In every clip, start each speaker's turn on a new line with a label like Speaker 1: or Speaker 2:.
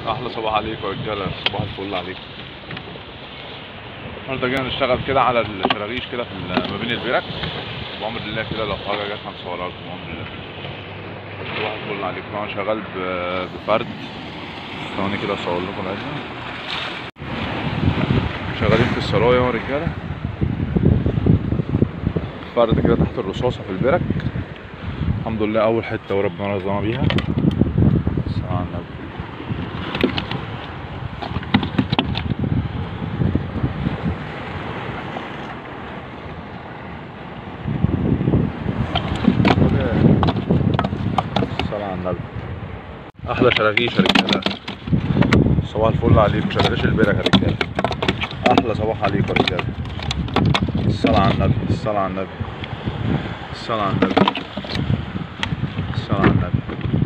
Speaker 1: احلى صباح عليكم يا رجاله صباح الفل عليكم النهارده جينا نشتغل كده على الشراغيش كده في ال- ما بين البرك بأمر الله كده لو حاجه جت هنصورها لكم بأمر الله صباح الفل عليكم انا شغال ب- بفرد ثواني كده اصور لكم العزة شغالين في السرايا يا رجاله فرد كده تحت الرصاصه في البرك الحمد لله اول حته وربنا رزقنا بيها السلام على النبي الصلاة على النبي أحلى شراغيش يا رجالة صباح الفل عليكم شراغيش البرك يا رجالة أحلى صباح عليكم يا رجالة الصلاة على النبي الصلاة على النبي الصلاة على النبي الصلاة على النبي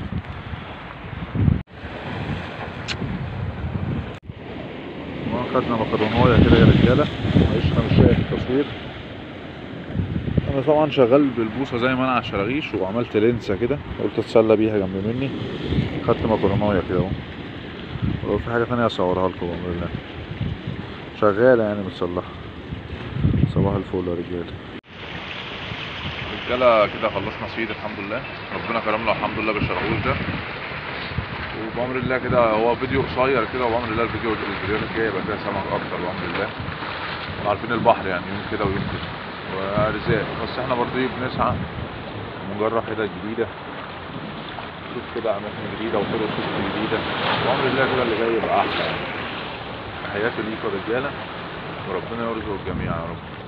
Speaker 1: خدنا مكرونايه كده يا رجاله معلش انا مش شايف التصوير انا طبعا شغال بالبوصه زي ما انا على الشراغيش وعملت لينسه كده قلت اتسلى بيها جنب مني خدت مكرونايه كده اهو ولو في حاجه تانية اصورها لكم بامر الله شغاله يعني متصلحه صباح الفل يا رجاله رجاله كده خلصنا صيد الحمد لله ربنا كرمنا الحمد لله بالشراغوش ده وبأمر الله كده هو فيديو قصير كده وبأمر الله الفيديو الفيديوهات الجاية يبقى فيها سمك أكتر بأمر الله عارفين البحر يعني يوم كده ويوم كده وأرزاق بس احنا برضه ايه بنسعى ونجرب حتت جديدة نشوف كده أماكن جديدة وطرق سوق جديدة وبأمر الله كده اللي جاي يبقى أحلى يعني تحياتي ليكم يا رجالة وربنا يرزق الجميع يا رب